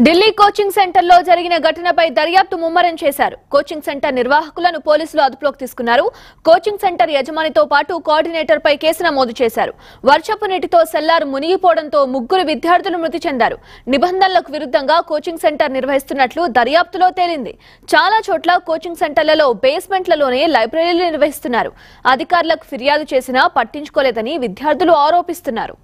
Delhi coaching centre లో జరిగిన ఘటనపై దర్యాప్తు ముమ్మరం చేశారు కోచింగ్ సెంటర్ నిర్వాహకులను పోలీసులు అదుపులోకి తీసుకున్నారు కోచింగ్ సెంటర్ యజమానితో పాటు కోఆర్డినేటర్ పై కేసు నమోదు చేశారు వర్షపు నీటితో సెల్లార్ మునిగిపోవడంతో ముగ్గురు విద్యార్థులు మృతి చెందారు నిబంధనలకు విరుద్ధంగా కోచింగ్ సెంటర్ నిర్వహిస్తున్నట్లు దర్యాప్తులో తేలింది చాలా చోట్ల కోచింగ్ సెంటర్లలో బేస్మెంట్లలోనే లైబ్రరీలు నిర్వహిస్తున్నారు అధికారులకు ఫిర్యాదు చేసినా పట్టించుకోలేదని విద్యార్థులు ఆరోపిస్తున్నారు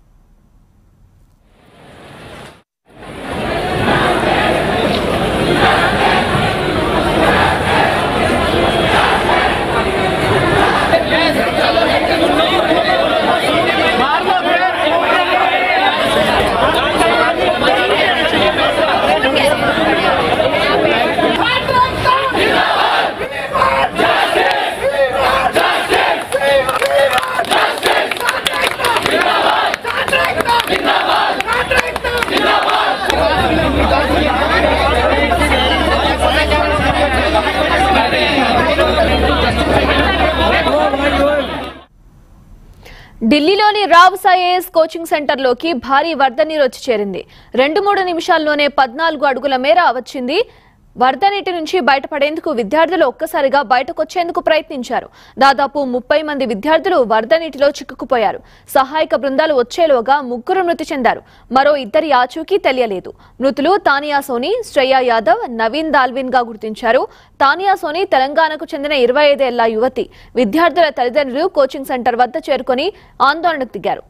ఢిల్లీలోని రావ్స్ ఐఏఎస్ కోచింగ్ సెంటర్లోకి భారీ వరద నీరు వచ్చి చేరింది రెండు మూడు నిమిషాల్లోనే పద్నాలుగు అడుగుల మేర వచ్చింది వరద నీటి నుంచి బయటపడేందుకు విద్యార్థులు ఒక్కసారిగా బయటకొచ్చేందుకు ప్రయత్నించారు దాదాపు ముప్పై మంది విద్యార్థులు వరద నీటిలో చిక్కుకుపోయారు సహాయక బృందాలు వచ్చేలోగా ముగ్గురు మృతి చెందారు మరో ఇద్దరి ఆచూకీ తెలియలేదు మృతులు తానియా సోని శ్రేయా యాదవ్ నవీన్ దాల్విన్ గా గుర్తించారు తానియా సోని తెలంగాణకు చెందిన ఇరవై ఐదేళ్ల యువతి విద్యార్థుల తల్లిదండ్రులు కోచింగ్ సెంటర్ వద్ద చేరుకొని ఆందోళనకు దిగారు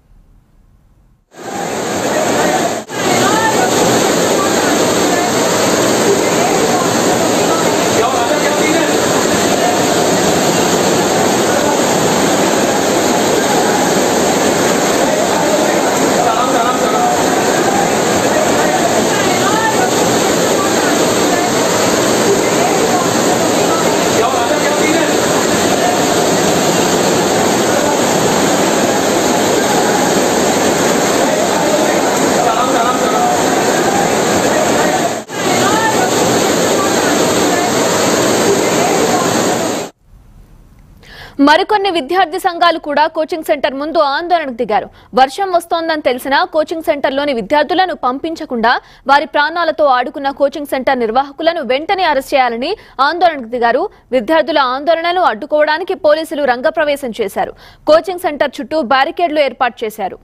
మరికొన్ని విద్యార్థి సంఘాలు కూడా కోచింగ్ సెంటర్ ముందు ఆందోళనకు దిగారు వర్షం వస్తోందని తెలిసినా కోచింగ్ సెంటర్లోని విద్యార్థులను పంపించకుండా వారి ప్రాణాలతో ఆడుకున్న కోచింగ్ సెంటర్ నిర్వాహకులను వెంటనే అరెస్ట్ చేయాలని ఆందోళనకు దిగారు విద్యార్థుల ఆందోళనను అడ్డుకోవడానికి పోలీసులు రంగప్రవేశం చేశారు కోచింగ్ సెంటర్ చుట్టూ బ్యారికేడ్లు ఏర్పాటు చేశారు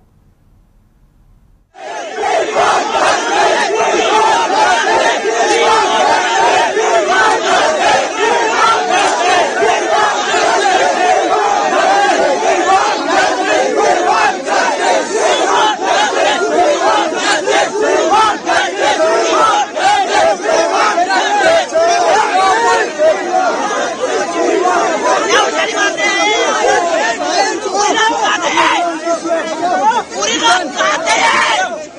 पूरी रात खाते हैं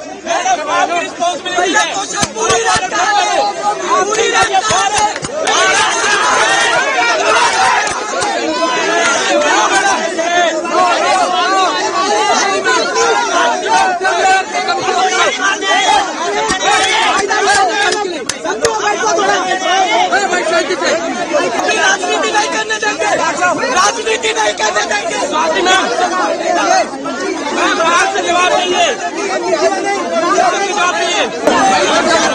पूरी रात खाते हैं पूरी रात खाते राजनीति नहीं करने देंगे राजनीति नहीं करने देंगे मैं बाहर से जवाब देंगे जवाब देंगे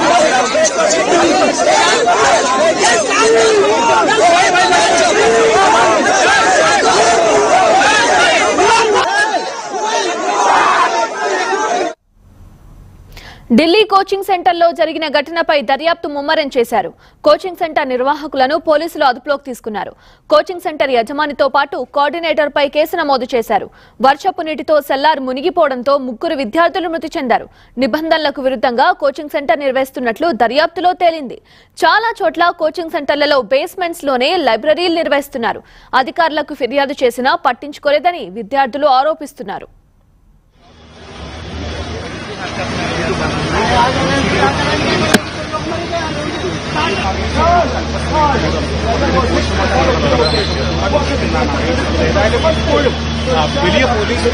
ఢిల్లీ కోచింగ్ సెంటర్లో జరిగిన ఘటనపై దర్యాప్తు ముమ్మరం చేశారు కోచింగ్ సెంటర్ నిర్వాహకులను పోలీసులు అదుపులోకి తీసుకున్నారు కోచింగ్ సెంటర్ యజమానితో పాటు కోఆర్డినేటర్ పై కేసు నమోదు చేశారు వర్షపు నీటితో సెల్లార్ మునిగిపోవడంతో ముగ్గురు విద్యార్థులు మృతి చెందారు నిబంధనలకు విరుద్ధంగా కోచింగ్ సెంటర్ నిర్వహిస్తున్నట్లు దర్యాప్తులో తేలింది చాలా చోట్ల కోచింగ్ సెంటర్లలో బేస్మెంట్స్ లోనే లైబ్రరీలు నిర్వహిస్తున్నారు అధికారులకు ఫిర్యాదు చేసినా పట్టించుకోలేదని విద్యార్థులు ఆరోపిస్తున్నారు വലിയ പോലീസ്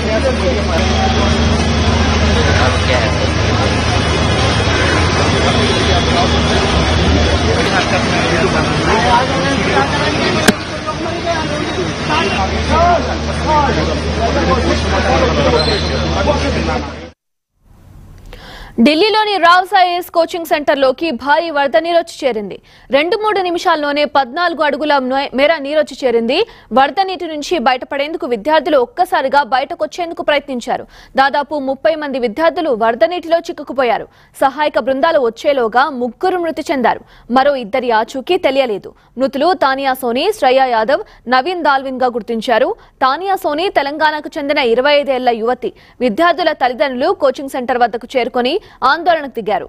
ఢిల్లీలోని రావ్స్ ఐఏఎస్ కోచింగ్ సెంటర్లోకి భారీ వరద నీరొచ్చి చేరింది రెండు మూడు నిమిషాల్లోనే పద్నాలుగు అడుగుల మే- మేర నీరొచ్చి చేరింది వరద నీటి నుంచి బయటపడేందుకు విద్యార్థులు ఒక్కసారిగా బయటకొచ్చేందుకు ప్రయత్నించారు దాదాపు ముప్పై మంది విద్యార్థులు వరద నీటిలో చిక్కుకుపోయారు సహాయక బృందాలు వచ్చేలోగా ముగ్గురు మృతి చెందారు మరో ఇద్దరి ఆచూకీ తెలియలేదు మృతులు తానియా సోని శ్రేయా యాదవ్ నవీన్ దాల్విన్ గా గుర్తించారు తానియా సోని తెలంగాణకు చెందిన ఇరవై ఐదేళ్ల యువతి విద్యార్థుల తల్లిదండ్రులు కోచింగ్ సెంటర్ వద్దకు చేరుకొని ఆందోళనకు దిగారు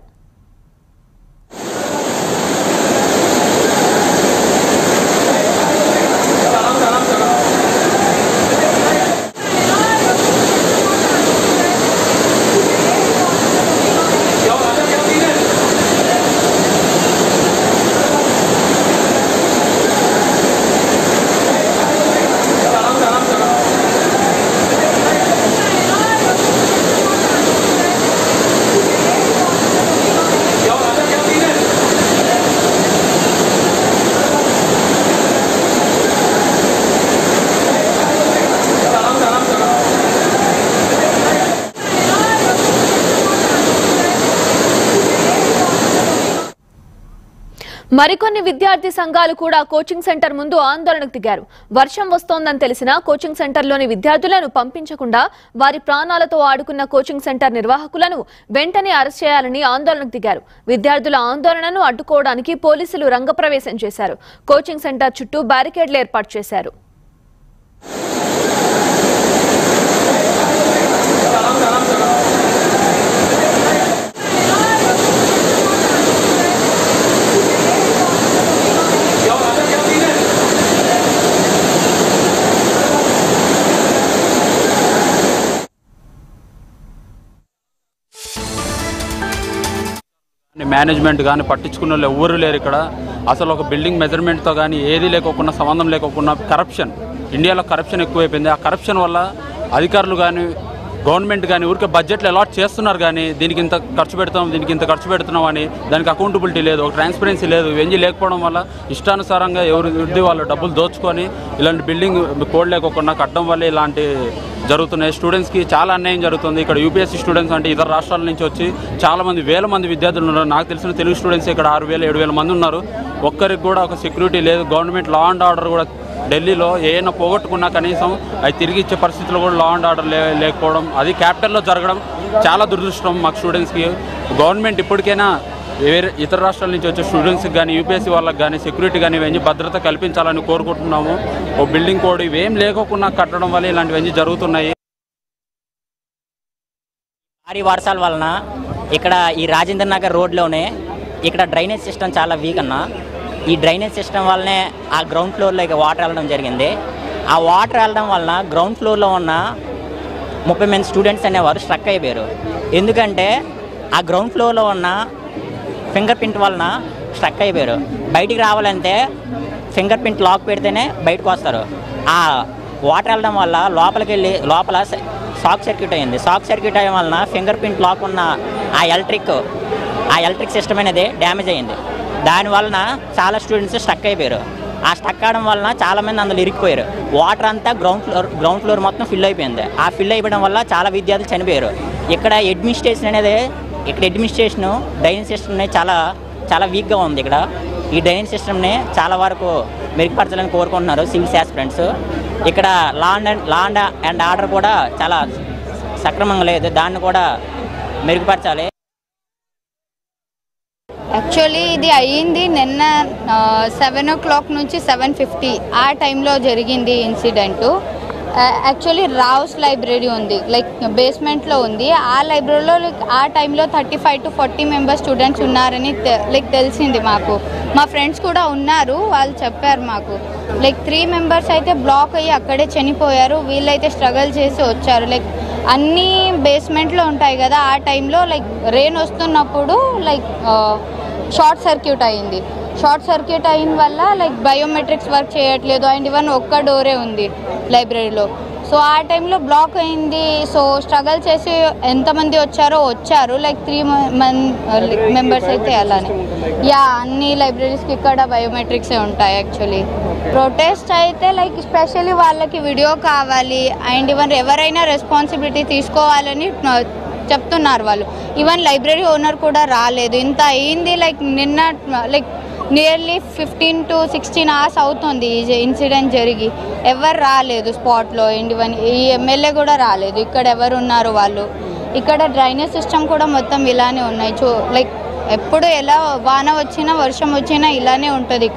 మరికొన్ని విద్యార్థి సంఘాలు కూడా కోచింగ్ సెంటర్ ముందు ఆందోళనకు దిగారు వర్షం వస్తోందని తెలిసినా కోచింగ్ సెంటర్లోని విద్యార్థులను పంపించకుండా వారి ప్రాణాలతో ఆడుకున్న కోచింగ్ సెంటర్ నిర్వాహకులను వెంటనే అరెస్ట్ చేయాలని ఆందోళనకు దిగారు విద్యార్థుల ఆందోళనను అడ్డుకోవడానికి పోలీసులు రంగప్రవేశం చేశారు కోచింగ్ సెంటర్ చుట్టూ బ్యారికేడ్లు ఏర్పాటు చేశారు మేనేజ్మెంట్ కానీ పట్టించుకున్న వాళ్ళు ఎవ్వరూ లేరు ఇక్కడ అసలు ఒక బిల్డింగ్ మెజర్మెంట్తో కానీ ఏది లేకోకుండా సంబంధం లేకోకుండా కరప్షన్ ఇండియాలో కరప్షన్ ఎక్కువైపోయింది ఆ కరప్షన్ వల్ల అధికారులు కానీ గవర్నమెంట్ కానీ ఊరికే బడ్జెట్లు అలాట్ చేస్తున్నారు కానీ దీనికి ఇంత ఖర్చు పెడతాం దీనికి ఇంత ఖర్చు పెడుతున్నాం అని దానికి అకౌంటబిలిటీ లేదు ఒక ట్రాన్స్పరెన్సీ లేదు ఇవన్నీ లేకపోవడం వల్ల ఇష్టానుసారంగా ఎవరు వృద్ధి వాళ్ళు డబ్బులు దోచుకొని ఇలాంటి బిల్డింగ్ కోడ్ లేకోకుండా కట్టడం వల్ల ఇలాంటి జరుగుతున్నాయి స్టూడెంట్స్కి చాలా అన్యాయం జరుగుతుంది ఇక్కడ యూపీఎస్సీ స్టూడెంట్స్ అంటే ఇతర రాష్ట్రాల నుంచి వచ్చి చాలా మంది వేల మంది విద్యార్థులు ఉన్నారు నాకు తెలిసిన తెలుగు స్టూడెంట్స్ ఇక్కడ ఆరు వేల ఏడు వేల మంది ఉన్నారు ఒక్కరికి కూడా ఒక సెక్యూరిటీ లేదు గవర్నమెంట్ లా అండ్ ఆర్డర్ కూడా ఢిల్లీలో ఏమైనా పోగొట్టుకున్నా కనీసం అవి తిరిగి ఇచ్చే పరిస్థితుల్లో కూడా లా అండ్ ఆర్డర్ లే లేకపోవడం అది క్యాపిటల్లో జరగడం చాలా దురదృష్టం మాకు స్టూడెంట్స్కి గవర్నమెంట్ ఇప్పటికైనా వేరే ఇతర రాష్ట్రాల నుంచి వచ్చే స్టూడెంట్స్కి కానీ యూపీఎస్సీ వాళ్ళకి కానీ సెక్యూరిటీ కానీ ఇవన్నీ భద్రత కల్పించాలని కోరుకుంటున్నాము ఓ బిల్డింగ్ కోడ్ ఇవేం లేకోకుండా కట్టడం వల్ల ఇలాంటివన్నీ జరుగుతున్నాయి భారీ వర్షాల వలన ఇక్కడ ఈ రాజేంద్ర నగర్ రోడ్లోనే ఇక్కడ డ్రైనేజ్ సిస్టమ్ చాలా వీక్ అన్న ఈ డ్రైనేజ్ సిస్టమ్ వల్లనే ఆ గ్రౌండ్ ఫ్లోర్లోకి వాటర్ వెళ్ళడం జరిగింది ఆ వాటర్ వెళ్ళడం వలన గ్రౌండ్ ఫ్లోర్లో ఉన్న ముప్పై మంది స్టూడెంట్స్ అనేవారు స్ట్రక్ అయిపోయారు ఎందుకంటే ఆ గ్రౌండ్ ఫ్లోర్లో ఉన్న ఫింగర్ ప్రింట్ వలన స్ట్రక్ అయిపోయారు బయటికి రావాలంటే ఫింగర్ ప్రింట్ లాక్ పెడితేనే బయటకు వస్తారు ఆ వాటర్ వెళ్ళడం వల్ల లోపలికి వెళ్ళి లోపల షాక్ సర్క్యూట్ అయింది షాక్ సర్క్యూట్ అయ్యడం వలన ఫింగర్ ప్రింట్ లాక్ ఉన్న ఆ ఎలక్ట్రిక్ ఆ ఎలక్ట్రిక్ సిస్టమ్ అనేది డ్యామేజ్ అయింది దాని వలన చాలా స్టూడెంట్స్ స్టక్ అయిపోయారు ఆ స్టక్ అవడం వలన చాలా మంది అందులో ఇరిగిపోయారు వాటర్ అంతా గ్రౌండ్ ఫ్లోర్ గ్రౌండ్ ఫ్లోర్ మొత్తం ఫిల్ అయిపోయింది ఆ ఫిల్ అయిపోవడం వల్ల చాలా విద్యార్థులు చనిపోయారు ఇక్కడ అడ్మినిస్ట్రేషన్ అనేది ఇక్కడ అడ్మినిస్ట్రేషన్ డ్రైనేజ్ సిస్టమ్ అనేది చాలా చాలా వీక్గా ఉంది ఇక్కడ ఈ డ్రైనేజ్ సిస్టమ్ని చాలా వరకు మెరుగుపరచాలని కోరుకుంటున్నారు సివిల్స్ యాస్పిరెంట్స్ ఇక్కడ law and law and and order కూడా చాలా సక్రమంగా లేదు దాన్ని కూడా మెరుగుపరచాలి యాక్చువల్లీ ఇది అయ్యింది నిన్న సెవెన్ ఓ క్లాక్ నుంచి సెవెన్ ఫిఫ్టీ ఆ టైంలో జరిగింది ఇన్సిడెంటు యాక్చువల్లీ రావ్స్ లైబ్రరీ ఉంది లైక్ బేస్మెంట్లో ఉంది ఆ లైబ్రరీలో లైక్ ఆ టైంలో thirty five to forty members students ఉన్నారని లైక్ తెలిసింది మాకు మా ఫ్రెండ్స్ కూడా ఉన్నారు వాళ్ళు చెప్పారు మాకు లైక్ త్రీ మెంబర్స్ అయితే బ్లాక్ అయ్యి అక్కడే చనిపోయారు వీళ్ళైతే స్ట్రగల్ చేసి వచ్చారు లైక్ అన్నీ బేస్మెంట్లో ఉంటాయి కదా ఆ టైంలో లైక్ రెయిన్ వస్తున్నప్పుడు లైక్ షార్ట్ సర్క్యూట్ అయింది షార్ట్ సర్క్యూట్ అయిన వల్ల లైక్ బయోమెట్రిక్స్ వర్క్ చేయట్లేదు అండ్ ఇవన్ ఒక్క డోరే ఉంది లైబ్రరీలో సో ఆ టైంలో బ్లాక్ అయింది సో స్ట్రగల్ చేసి ఎంతమంది వచ్చారో వచ్చారు లైక్ త్రీ మెంబర్స్ అయితే అలానే యా అన్ని లైబ్రరీస్కి ఇక్కడ బయోమెట్రిక్సే ఉంటాయి యాక్చువల్లీ ప్రొటెస్ట్ అయితే లైక్ స్పెషల్లీ వాళ్ళకి వీడియో కావాలి అండ్ ఈవెన్ ఎవరైనా రెస్పాన్సిబిలిటీ తీసుకోవాలని చెప్తున్నారు వాళ్ళు ఈవెన్ లైబ్రరీ ఓనర్ కూడా రాలేదు ఇంత అయింది లైక్ నిన్న like nearly fifteen to sixteen hours అవుతుంది ఈ ఇన్సిడెంట్ జరిగి ఎవరు రాలేదు స్పాట్లో ఈవెన్ ఈ ఎమ్మెల్యే కూడా రాలేదు ఇక్కడ ఎవరు ఉన్నారు వాళ్ళు ఇక్కడ డ్రైనేజ్ సిస్టమ్ కూడా మొత్తం ఇలానే ఉన్నాయి చూ లైక్ ఎప్పుడు ఎలా వాన వచ్చినా వర్షం వచ్చినా ఇలానే ఉంటుంది